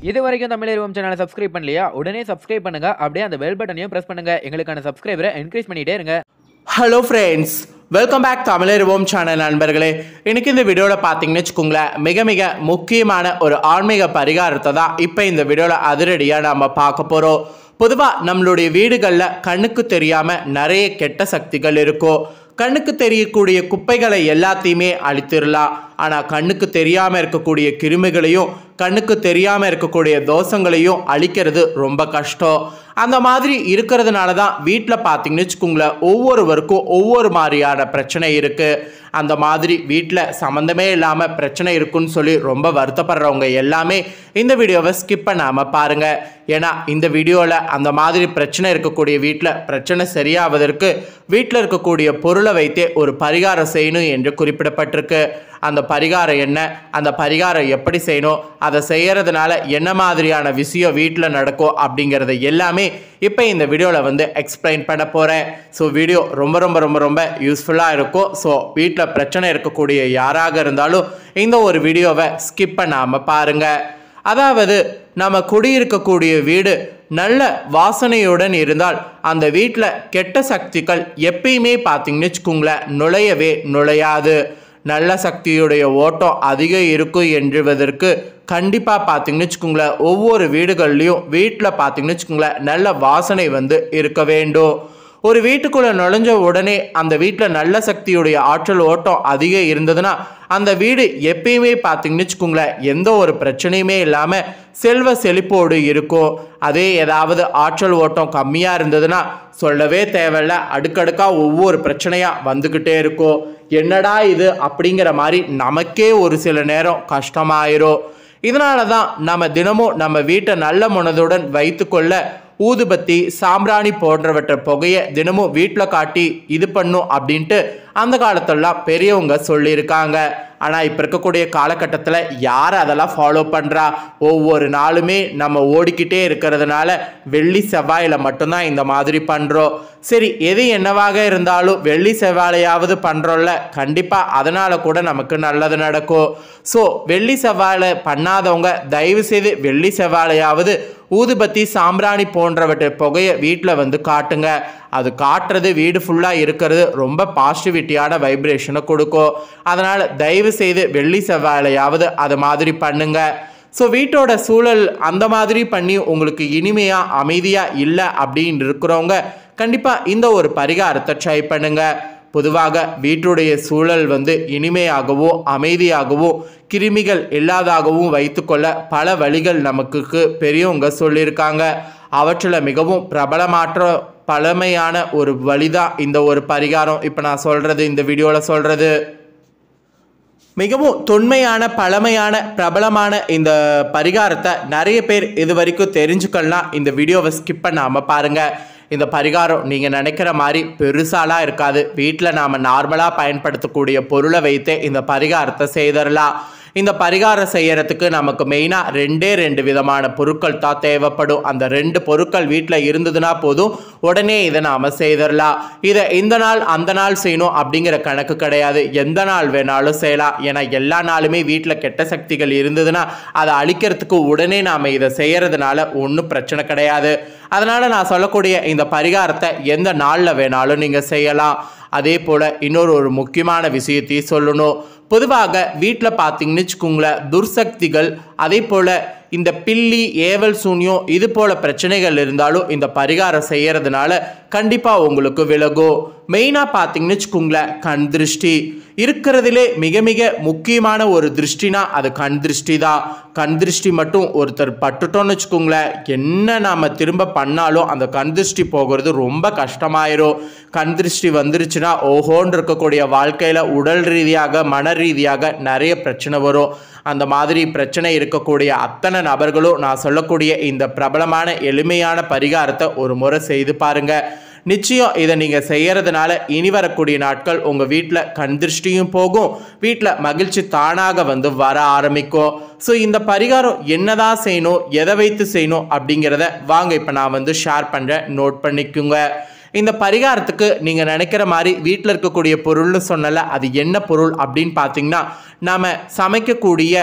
இது வரைக்கும் தமிழ் சேனலை சப்ஸ்கிரைப் பண்ணலையா உடனே சப்ஸ்கிரைப் பண்ணுங்க அப்படியே அந்த பெல் பட்டனையும் பிரஸ் பண்ணுங்க எங்களுக்கான சப்ஸ்கிரைபரை என்கரேஜ் பண்ணிட்டே இருங்க hello friends welcome back Tamizharivom channel நண்பர்களே இன்னைக்கு இந்த வீடியோவில் பார்த்தீங்கன்னு வச்சுக்கோங்களேன் மிக மிக முக்கியமான ஒரு ஆன்மீக பரிகாரத்தை தான் இப்போ இந்த வீடியோவில் அதிரடியாக நம்ம பார்க்க போகிறோம் பொதுவாக நம்மளுடைய வீடுகளில் கண்ணுக்கு தெரியாமல் நிறைய கெட்ட சக்திகள் இருக்கும் கண்ணுக்கு தெரியக்கூடிய குப்பைகளை எல்லாத்தையுமே அழித்திடலாம் ஆனால் கண்ணுக்கு தெரியாமல் இருக்கக்கூடிய கிருமிகளையும் கண்ணுக்கு தெரியாமல் இருக்கக்கூடிய தோஷங்களையும் அழிக்கிறது ரொம்ப கஷ்டம் அந்த மாதிரி இருக்கிறதுனால தான் வீட்டில் பார்த்தீங்கன்னு வச்சுக்கோங்களேன் ஒவ்வொருவருக்கும் ஒவ்வொரு மாதிரியான பிரச்சனை இருக்குது அந்த மாதிரி வீட்டில் சம்மந்தமே இல்லாமல் பிரச்சனை இருக்குன்னு சொல்லி ரொம்ப வருத்தப்படுறவங்க எல்லாமே இந்த வீடியோவை ஸ்கிப் பண்ணாமல் பாருங்கள் ஏன்னா இந்த வீடியோவில் அந்த மாதிரி பிரச்சனை இருக்கக்கூடிய வீட்டில் பிரச்சனை சரியாவதற்கு வீட்டில் இருக்கக்கூடிய பொருளை வைத்தே ஒரு பரிகாரம் செய்யணும் என்று குறிப்பிடப்பட்டிருக்கு அந்த பரிகாரம் என்ன அந்த பரிகாரம் எப்படி செய்யணும் அதை செய்யறதுனால என்ன மாதிரியான விஷயம் வீட்டில் நடக்கும் அப்படிங்கிறத எல்லாமே இப்போ இந்த வீடியோவில் வந்து எக்ஸ்பிளைன் பண்ண போகிறேன் ஸோ வீடியோ ரொம்ப ரொம்ப ரொம்ப ரொம்ப யூஸ்ஃபுல்லாக இருக்கும் ஸோ வீட்டில் பிரச்சனை இருக்கக்கூடிய யாராக இருந்தாலும் இந்த ஒரு வீடியோவை ஸ்கிப் பண்ணாமல் பாருங்கள் அதாவது நம்ம குடியிருக்கக்கூடிய வீடு நல்ல வாசனையுடன் இருந்தால் அந்த வீட்டில் கெட்ட சக்திகள் எப்பயுமே பார்த்தீங்கன்னு வச்சுக்கோங்களேன் நுழையவே நுழையாது நல்ல சக்தியுடைய ஓட்டம் அதிகம் இருக்கும் என்றுவதற்கு கண்டிப்பாக பார்த்தீங்கன்னு வச்சுக்கோங்களேன் ஒவ்வொரு வீடுகள்லையும் வீட்டில் பார்த்தீங்கன்னு வச்சுக்கோங்களேன் நல்ல வாசனை வந்து இருக்க வேண்டும் ஒரு வீட்டுக்குள்ளே நுழைஞ்ச உடனே அந்த வீட்டில் நல்ல சக்தியுடைய ஆற்றல் ஓட்டம் அதிகம் இருந்ததுன்னா அந்த வீடு எப்பயுமே பார்த்தீங்கன்னு வச்சுக்கோங்களேன் எந்த ஒரு பிரச்சனையுமே இல்லாமல் செல்வ செழிப்போடு இருக்கும் அதே ஏதாவது ஆற்றல் ஓட்டம் கம்மியாக இருந்ததுன்னா சொல்லவே தேவையில்ல அடுக்கடுக்காக ஒவ்வொரு பிரச்சனையாக வந்துக்கிட்டே இருக்கும் என்னடா இது அப்படிங்கிற மாதிரி நமக்கே ஒரு சில நேரம் கஷ்டமாயிரும் இதனால தான் நம்ம தினமும் நம்ம வீட்டை நல்ல மனதுடன் வைத்துக்கொள்ள ஊதுபத்தி சாம்பிராணி போன்றவற்றை புகையை தினமும் வீட்டில் காட்டி இது பண்ணும் அப்படின்ட்டு அந்த காலத்துலலாம் பெரியவங்க சொல்லியிருக்காங்க ஆனால் இப்போ இருக்கக்கூடிய காலகட்டத்தில் யார் அதெல்லாம் ஃபாலோ பண்ணுறா ஒவ்வொரு நாளுமே நம்ம ஓடிக்கிட்டே இருக்கிறதுனால வெள்ளி செவ்வாயில் மட்டும்தான் இந்த மாதிரி பண்ணுறோம் சரி எது என்னவாக இருந்தாலும் வெள்ளி செவ்வாழையாவது பண்ணுறோம்ல கண்டிப்பாக அதனால் கூட நமக்கு நல்லது நடக்கும் ஸோ வெள்ளி செவ்வாழை பண்ணாதவங்க தயவு செய்து வெள்ளி செவ்வாழையாவது ஊதுபத்தி சாம்பிராணி போன்றவற்றை புகையை வீட்டில் வந்து காட்டுங்க அது காட்டுறது வீடு ஃபுல்லாக இருக்கிறது ரொம்ப பாசிட்டிவிட்டியான வைப்ரேஷனை கொடுக்கும் அதனால் தயவு செய்து வெள்ளி செவ்வாழையாவது அது மாதிரி பண்ணுங்க ஸோ வீட்டோட சூழல் அந்த மாதிரி பண்ணி உங்களுக்கு இனிமையாக அமைதியாக இல்லை அப்படின்னு இருக்கிறவங்க கண்டிப்பாக இந்த ஒரு பரிகாரத்தை ட்ரை பண்ணுங்க பொதுவாக வீட்டுடைய சூழல் வந்து இனிமையாகவோ அமைதியாகவோ கிருமிகள் இல்லாதாகவும் வைத்துக்கொள்ள பல வழிகள் நமக்கு பெரியவங்க சொல்லியிருக்காங்க அவற்றில் மிகவும் பிரபலமாற்ற பழமையான ஒரு வழிதான் இந்த ஒரு பரிகாரம் இப்போ நான் சொல்கிறது இந்த வீடியோவில் சொல்கிறது மிகவும் தொன்மையான பழமையான பிரபலமான இந்த பரிகாரத்தை நிறைய பேர் இது வரைக்கும் தெரிஞ்சுக்கலாம் இந்த வீடியோவை ஸ்கிப் பண்ணாமல் பாருங்கள் இந்த பரிகாரம் நீங்கள் நினைக்கிற மாதிரி பெருசாலாம் இருக்காது வீட்டில் நாம் நார்மலாக பயன்படுத்தக்கூடிய பொருளை வைத்தே இந்த பரிகாரத்தை செய்திடலாம் இந்த பரிகாரம் செய்யறதுக்கு நமக்கு மெயினாக ரெண்டே ரெண்டு விதமான பொருட்கள் தான் தேவைப்படும் அந்த ரெண்டு பொருட்கள் வீட்டில் இருந்ததுன்னா போதும் உடனே இதை நாம் செய்திடலாம் இதை இந்த நாள் அந்த நாள் செய்யணும் அப்படிங்கிற கணக்கு கிடையாது எந்த நாள் வேணாலும் செய்யலாம் ஏன்னா எல்லா நாளுமே வீட்டில் கெட்ட சக்திகள் இருந்ததுன்னா அதை அழிக்கிறதுக்கு உடனே நாம் இதை செய்யறதுனால ஒன்றும் பிரச்சனை கிடையாது அதனால் நான் சொல்லக்கூடிய இந்த பரிகாரத்தை எந்த நாளில் வேணாலும் நீங்கள் செய்யலாம் அதே போல் இன்னொரு ஒரு முக்கியமான விஷயத்தையும் சொல்லணும் பொதுவாக வீட்டில் பார்த்தீங்கன்னு வச்சுக்கோங்களேன் துர்சக்திகள் அதே போல் இந்த பில்லி ஏவல் சூன்யம் இது போல பிரச்சனைகள் இருந்தாலும் இந்த பரிகாரம் செய்யறதுனால கண்டிப்பாக உங்களுக்கு விலகும் மெயினாக பார்த்தீங்கன்னு வச்சுக்கோங்களேன் கண் திருஷ்டி இருக்கிறதுலே மிக மிக முக்கியமான ஒரு திருஷ்டினா அது கண் திருஷ்டி தான் கண் திருஷ்டி மட்டும் ஒருத்தர் பட்டுட்டோன்னு வச்சுக்கோங்களேன் என்ன நாம் திரும்ப பண்ணாலும் அந்த கண் திருஷ்டி போகிறது ரொம்ப கஷ்டமாயிரும் கண் திருஷ்டி வந்துருச்சுன்னா ஓஹோன்னு இருக்கக்கூடிய வாழ்க்கையில் உடல் ரீதியாக மன ரீதியாக நிறைய பிரச்சனை வரும் அந்த மாதிரி பிரச்சனை இருக்கக்கூடிய அத்தனை நபர்களும் நான் சொல்லக்கூடிய இந்த பிரபலமான எளிமையான பரிகாரத்தை ஒரு முறை செய்து பாருங்க நிச்சயம் இதை நீங்கள் செய்யறதுனால இனி வரக்கூடிய நாட்கள் உங்கள் வீட்டில் கண் திருஷ்டியும் போகும் வீட்டில் மகிழ்ச்சி தானாக வந்து வர ஆரம்பிக்கும் ஸோ இந்த பரிகாரம் என்னதான் செய்யணும் எதை வைத்து செய்யணும் அப்படிங்கிறத வாங்க இப்போ நான் வந்து ஷேர் பண்ணுறேன் நோட் பண்ணிக்கோங்க இந்த பரிகாரத்துக்கு நீங்கள் நினைக்கிற மாதிரி வீட்டில் இருக்கக்கூடிய பொருள்னு சொன்னல அது என்ன பொருள் அப்படின்னு பார்த்தீங்கன்னா நாம் சமைக்கக்கூடிய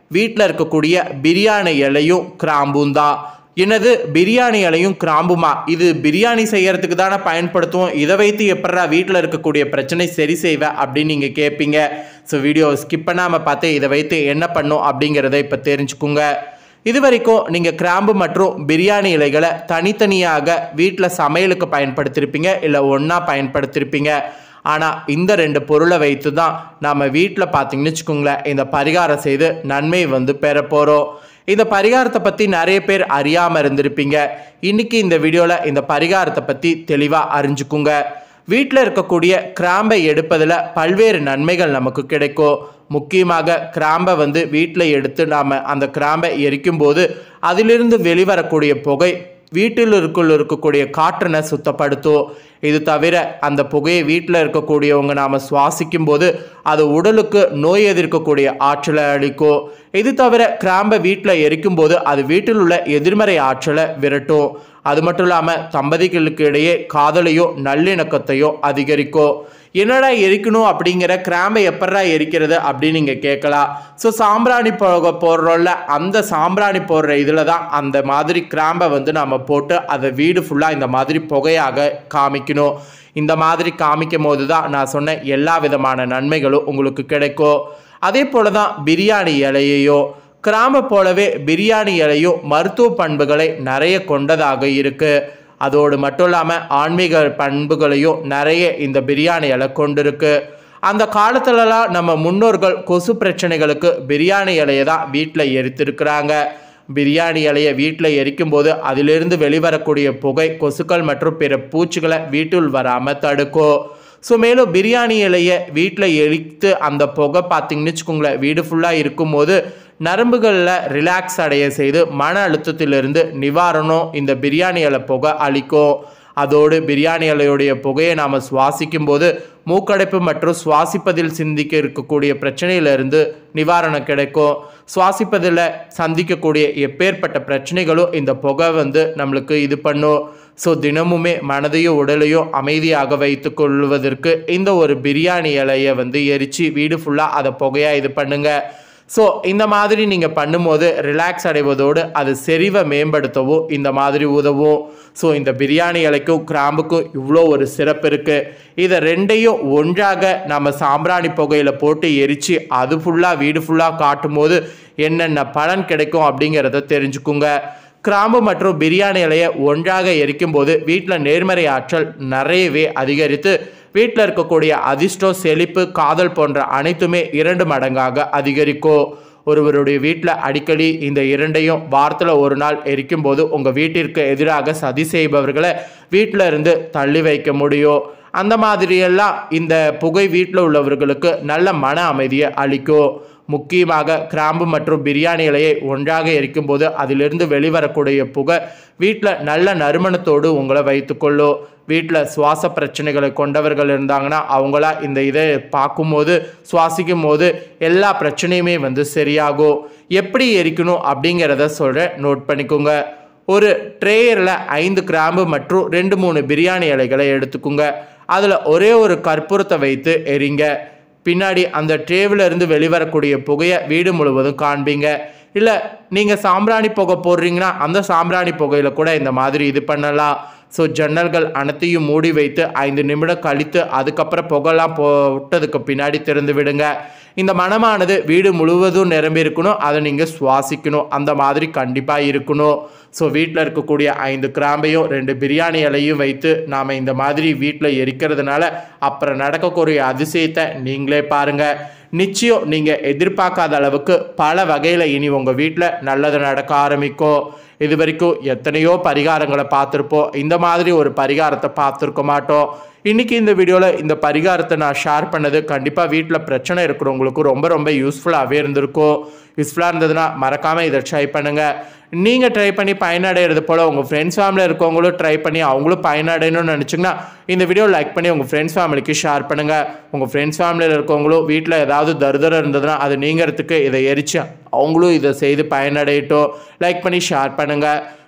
வீட்டில் இருக்கக்கூடிய பிரியாணி இலையும் கிராம்பும் தான் என்னது பிரியாணி இலையும் கிராம்புமா இது பிரியாணி செய்யறதுக்கு தானே பயன்படுத்துவோம் இதை வைத்து எப்படா வீட்டில் இருக்கக்கூடிய பிரச்சனை சரி செய்வேன் அப்படின்னு நீங்கள் கேட்பீங்க ஸோ வீடியோ ஸ்கிப் பண்ணாமல் பார்த்து இதை வைத்து என்ன பண்ணும் அப்படிங்கிறத இப்போ தெரிஞ்சுக்குங்க இது வரைக்கும் நீங்கள் கிராம்பு மற்றும் பிரியாணி இலைகளை தனித்தனியாக வீட்டில் சமையலுக்கு பயன்படுத்தியிருப்பீங்க இல்லை ஒன்றா பயன்படுத்தியிருப்பீங்க ஆனால் இந்த ரெண்டு பொருளை வைத்து தான் நாம் வீட்டில் பார்த்தீங்கன்னு வச்சுக்கோங்களேன் இந்த பரிகாரம் செய்து நன்மை வந்து பெற போகிறோம் இந்த பரிகாரத்தை பற்றி நிறைய பேர் அறியாமல் இருந்திருப்பீங்க இன்னைக்கு இந்த வீடியோவில் இந்த பரிகாரத்தை பற்றி தெளிவாக அறிஞ்சுக்குங்க வீட்டில் இருக்கக்கூடிய கிராம்பை எடுப்பதில் பல்வேறு நன்மைகள் நமக்கு கிடைக்கும் முக்கியமாக கிராம்பை வந்து வீட்டில் எடுத்து நாம் அந்த கிராம்பை எரிக்கும் போது அதிலிருந்து வெளிவரக்கூடிய புகை வீட்டிலுக்குள் இருக்கக்கூடிய காற்றினை சுத்தப்படுத்தும் இது தவிர அந்த புகையை வீட்டில் இருக்கக்கூடியவங்க நாம் சுவாசிக்கும் போது அது உடலுக்கு நோய் எதிர்க்கக்கூடிய ஆற்றலை அளிக்கும் இது தவிர கிராம்பை வீட்டில் எரிக்கும் போது அது வீட்டில் உள்ள எதிர்மறை ஆற்றலை விரட்டும் அது மட்டும் இல்லாமல் தம்பதிகளுக்கு இடையே காதலையோ நல்லிணக்கத்தையோ அதிகரிக்கும் என்னடா எரிக்கணும் அப்படிங்கிற கிராம்பை எப்படா எரிக்கிறது அப்படின்னு நீங்கள் கேட்கலாம் ஸோ சாம்பிராணி போக போடுறோம்ல அந்த சாம்பிராணி போடுற இதில் தான் அந்த மாதிரி கிராம்பை வந்து நம்ம போட்டு அதை வீடு ஃபுல்லாக இந்த மாதிரி புகையாக காமிக்கணும் இந்த மாதிரி காமிக்கும் போது தான் நான் சொன்ன எல்லா விதமான நன்மைகளும் உங்களுக்கு கிடைக்கும் அதே போல தான் பிரியாணி இலையையோ கிராம போலவே பிரியாணி இலையும் மருத்துவ பண்புகளை நிறைய கொண்டதாக இருக்குது அதோடு மட்டும் இல்லாமல் ஆன்மீக பண்புகளையும் நிறைய இந்த பிரியாணி இலை கொண்டிருக்கு அந்த காலத்துலலாம் நம்ம முன்னோர்கள் கொசு பிரச்சனைகளுக்கு பிரியாணி இலையை தான் வீட்டில் எரித்திருக்கிறாங்க பிரியாணி இலையை வீட்டில் எரிக்கும் போது அதிலிருந்து வெளிவரக்கூடிய புகை கொசுக்கள் மற்றும் பிற பூச்சிகளை வீட்டுள் வராமல் தடுக்கும் ஸோ மேலும் பிரியாணி இலையை வீட்டில் எரித்து அந்த புகை பார்த்தீங்கன்னு வச்சுக்கோங்களேன் வீடு ஃபுல்லாக இருக்கும்போது நரம்புகளில் ரிலாக்ஸ் அடைய செய்து மன அழுத்தத்திலிருந்து நிவாரணம் இந்த பிரியாணி இலை புகை அளிக்கும் அதோடு பிரியாணி இலையுடைய புகையை நாம் சுவாசிக்கும் போது மூக்கடைப்பு மற்றும் சுவாசிப்பதில் சிந்திக்க இருக்கக்கூடிய பிரச்சனையிலிருந்து நிவாரணம் கிடைக்கும் சுவாசிப்பதில் சந்திக்கக்கூடிய எப்பேற்பட்ட பிரச்சனைகளும் இந்த புகை வந்து நம்மளுக்கு இது பண்ணும் ஸோ தினமுமே மனதையும் உடலையும் அமைதியாக வைத்து கொள்வதற்கு இந்த ஒரு பிரியாணி இலையை வந்து எரித்து வீடு ஃபுல்லாக அதை புகையாக இது பண்ணுங்கள் ஸோ இந்த மாதிரி நீங்கள் பண்ணும்போது ரிலாக்ஸ் அடைவதோடு அது செறிவை மேம்படுத்தவும் இந்த மாதிரி உதவும் ஸோ இந்த பிரியாணி இலைக்கும் கிராம்புக்கும் இவ்வளோ ஒரு சிறப்பு இருக்குது இதை ரெண்டையும் ஒன்றாக நம்ம சாம்பிராணி புகையில் போட்டு எரித்து அது ஃபுல்லாக வீடு ஃபுல்லாக காட்டும் போது என்னென்ன பலன் கிடைக்கும் அப்படிங்கிறத தெரிஞ்சுக்குங்க கிராம்பு மற்றும் பிரியாணி இலையை ஒன்றாக எரிக்கும் போது வீட்டில் நேர்மறை ஆற்றல் நிறையவே அதிகரித்து வீட்டில் இருக்கக்கூடிய அதிர்ஷ்டம் செழிப்பு காதல் போன்ற அனைத்துமே இரண்டு மடங்காக அதிகரிக்கும் ஒருவருடைய வீட்டில் அடிக்கடி இந்த இரண்டையும் வாரத்தில் ஒரு நாள் எரிக்கும் போது உங்கள் வீட்டிற்கு எதிராக சதி செய்பவர்களை வீட்டில் இருந்து தள்ளி வைக்க முடியும் அந்த மாதிரியெல்லாம் இந்த புகை வீட்டில் உள்ளவர்களுக்கு நல்ல மன அமைதியை அளிக்கும் முக்கியமாக கிராம்பு மற்றும் பிரியாணி இலையை ஒன்றாக எரிக்கும்போது அதிலிருந்து வெளிவரக்கூடிய புகை வீட்டில் நல்ல நறுமணத்தோடு உங்களை வைத்துக்கொள்ளும் வீட்டில் சுவாச பிரச்சனைகளை கொண்டவர்கள் இருந்தாங்கன்னா அவங்களா இந்த இதை பார்க்கும்போது சுவாசிக்கும் போது எல்லா பிரச்சனையுமே வந்து சரியாகும் எப்படி எரிக்கணும் அப்படிங்கிறத சொல்கிறேன் நோட் பண்ணிக்கோங்க ஒரு ட்ரேயரில் ஐந்து கிராம்பு மற்றும் ரெண்டு மூணு பிரியாணி இலைகளை எடுத்துக்கோங்க அதில் ஒரே ஒரு கற்பூரத்தை வைத்து எரிங்க பின்னாடி அந்த ட்ரேவில் இருந்து வெளிவரக்கூடிய புகையை வீடு முழுவதும் காண்பீங்க இல்லை நீங்கள் சாம்பிராணி புகை போடுறீங்கன்னா அந்த சாம்பிராணி புகையில் கூட இந்த மாதிரி இது பண்ணலாம் ஸோ ஜன்னல்கள் அனைத்தையும் மூடி வைத்து ஐந்து நிமிடம் கழித்து அதுக்கப்புறம் புகைலாம் போட்டதுக்கு பின்னாடி திறந்து விடுங்க இந்த மனமானது வீடு முழுவதும் நிரம்பி இருக்கணும் அதை நீங்கள் சுவாசிக்கணும் அந்த மாதிரி கண்டிப்பாக இருக்கணும் ஸோ வீட்டில் இருக்கக்கூடிய ஐந்து கிராம்பையும் ரெண்டு பிரியாணி இலையும் வைத்து நாம் இந்த மாதிரி வீட்டில் எரிக்கிறதுனால அப்புறம் நடக்கக்கூடிய அதிசயத்தை நீங்களே பாருங்கள் நிச்சயம் நீங்கள் எதிர்பார்க்காத அளவுக்கு பல வகையில் இனி உங்கள் வீட்டில் நல்லது நடக்க ஆரம்பிக்கும் இது வரைக்கும் எத்தனையோ பரிகாரங்களை பார்த்துருப்போம் இந்த மாதிரி ஒரு பரிகாரத்தை பார்த்துருக்க மாட்டோம் இன்றைக்கி இந்த வீடியோவில் இந்த பரிகாரத்தை நான் ஷேர் பண்ணது கண்டிப்பாக வீட்டில் பிரச்சனை இருக்கிறவங்களுக்கு ரொம்ப ரொம்ப யூஸ்ஃபுல்லாகவே இருந்திருக்கும் யூஸ்ஃபுல்லாக இருந்ததுன்னா மறக்காமல் இதை ட்ரை பண்ணுங்கள் நீங்கள் ட்ரை பண்ணி பயனடைகிறது போல் உங்கள் ஃப்ரெண்ட்ஸ் ஃபேமிலியில் இருக்கவங்களும் ட்ரை பண்ணி அவங்களும் பயனடையணும்னு நினச்சிங்கன்னா இந்த வீடியோ லைக் பண்ணி உங்கள் ஃப்ரெண்ட்ஸ் ஃபேமிலிக்கு ஷேர் பண்ணுங்கள் உங்கள் ஃப்ரெண்ட்ஸ் ஃபேமிலியில் இருக்கவங்களும் வீட்டில் ஏதாவது தருதரம் இருந்ததுன்னா அது நீங்கிறதுக்கு இதை எரிச்சு அவங்களும் இதை செய்து பயனடையட்டும் லைக் பண்ணி ஷேர் பண்ணுங்கள்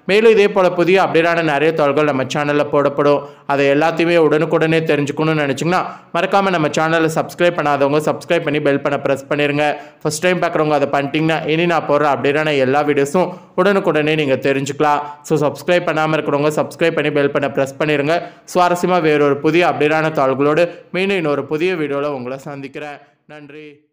மேலும் இதே போல் புதிய அப்டேட்டான நிறைய தகவல்கள் நம்ம சேனலில் போடப்படும் அதை எல்லாத்தையுமே உடனுக்குடனே தெரிஞ்சுக்கணும்னு நினச்சிங்கன்னா மறக்காமல் நம்ம சேனலை சப்ஸ்கிரைப் பண்ணாதவங்க சப்ஸ்கிரைப் பண்ணி பெல் பண்ண ப்ரெஸ் பண்ணிடுங்க ஃபஸ்ட் டைம் பார்க்குறவங்க அதை பண்ணிட்டீங்கன்னா இனி நான் போடுற அப்டேட்டான எல்லா வீடியோஸும் உடனுக்குடனே நீங்கள் தெரிஞ்சுக்கலாம் ஸோ சப்ஸ்கிரைப் பண்ணாமல் இருக்கிறவங்க சப்ஸ்கிரைப் பண்ணி பெல் பண்ண ப்ரெஸ் பண்ணிடுங்க சுவாரஸ்யமாக வேறொரு புதிய அப்டேட்டான தாள்களோடு மீண்டும் இன்னொரு புதிய வீடியோவில் உங்களை சந்திக்கிறேன் நன்றி